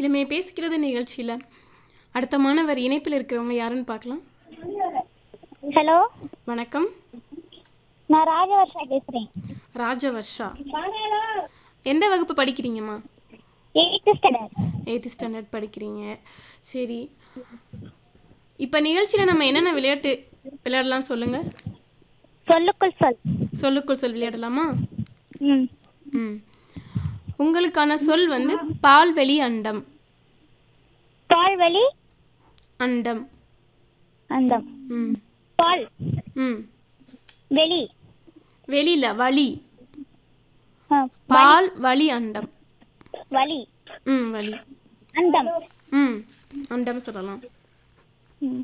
இளமை பேசுகிறது நிகழ்ச்சியில் அடுத்த மாணவர் இணைப்பில் இருக்கிறவங்க யாருன்னு பார்க்கலாம் ஹலோ வணக்கம் நான் ராஜவர்ஷா பேசுகிறேன் ராஜவர்ஷா எந்த வகுப்பு படிக்கிறீங்கம்மா எயித்து ஸ்டாண்டர்ட் எயித்து ஸ்டாண்டர்ட் படிக்கிறீங்க சரி இப்போ நிகழ்ச்சியில் நம்ம என்னென்ன விளையாட்டு விளையாடலாம் சொல்லுங்கள் சொல்லுக்குள் சொல் சொல்லுக்குள் சொல் விளையாடலாமா ம் ம் உங்களுக்கான சொல் வந்து பால்வெளி அண்டம் பால்வழி அண்டம் அந்தம் ம் பால் ம் வெளி வெளியில வழி ஆ, பால் வழி அண்டம் வழி ம் வழி அந்தம் ம் அண்டம் சொல்லலாம் ம்.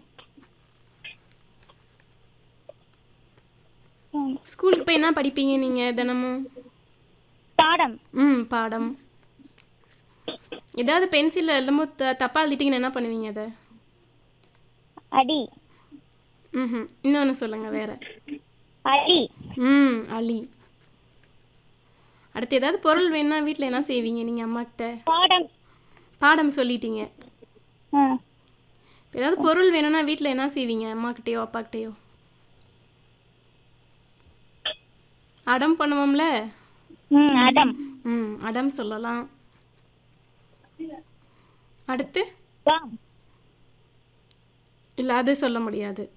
ம். ஸ்கூலுக்கு போய் என்ன படிப்பீங்க நீங்கள் தினமும் பாடம் ம் பாடம் ஏதாவது பென்சிலில் எழுதும்போது த தப்பாக எழுதிட்டீங்கன்னா என்ன பண்ணுவீங்க அதை அடி ம் இன்னொன்று சொல்லுங்கள் வேற அடி ம் அலி அடுத்து ஏதாவது பொருள் வேணும்னா வீட்டில் என்ன செய்வீங்க நீங்கள் அம்மாக்கிட்ட பாடம் பாடம் சொல்லிட்டீங்க ஆ ஏதாவது பொருள் வேணும்னா வீட்டில் என்ன செய்வீங்க அம்மாக்கிட்டேயோ அப்பாக்கிட்டேயோ அடம் பண்ணுவோம்ல ம் அடம் ம் அடம் சொல்லலாம் அடுத்து வாம் இல்லை அது சொல்ல முடியாது